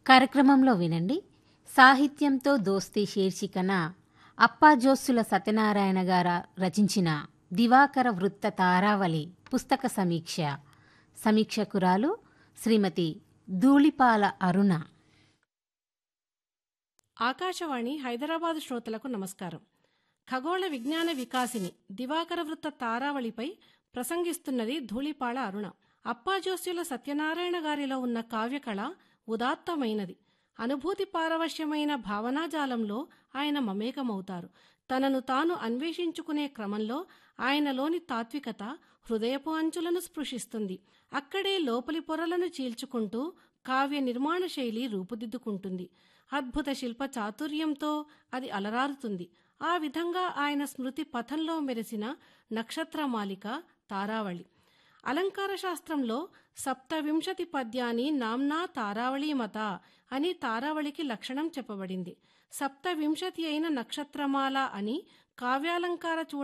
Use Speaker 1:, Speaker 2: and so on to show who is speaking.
Speaker 1: కార్యక్రమంలో వినండి సాహిత్యంతో దోస్తీ శీర్షికన అప్పాజోస్సుల సత్యనారాయణ గారు రచించిన దివాకర వృత్త తారావళి పుస్తక సమీక్ష సమీక్షకురాలు శ్రీమతి ధూళిపాల అరుణ
Speaker 2: ఆకాశవాణి హైదరాబాద్ శ్రోతలకు నమస్కారం ఖగోళ విజ్ఞాన వికాసిని దివాకర వృత్త తారావళిపై ప్రసంగిస్తున్నది ధూళిపాళ అరుణ అప్పాజోస్యుల సత్యనారాయణ గారిలో ఉన్న కావ్యకళ ఉదాత్తమైనది అనుభూతి పారవశ్యమైన భావనాజాలంలో ఆయన మమేకమవుతారు తనను తాను అన్వేషించుకునే క్రమంలో ఆయనలోని తాత్వికత హృదయపు అంచులను స్పృశిస్తుంది అక్కడే లోపలి పొరలను చీల్చుకుంటూ కావ్య నిర్మాణ శైలి రూపుదిద్దుకుంటుంది అద్భుత శిల్ప చాతుర్యంతో అది అలరారుతుంది ఆ విధంగా ఆయన స్మృతి పథంలో మెరిసిన నక్షత్రమాలిక తారావళి అలంకార శాస్త్రంలో సప్తవింశతి పద్యాన్ని నామ్నా తారావళీమత అని తారావళికి లక్షణం చెప్పబడింది సప్తవింశతి అయిన నక్షత్రమాల అని కావ్యాలంకార చూడ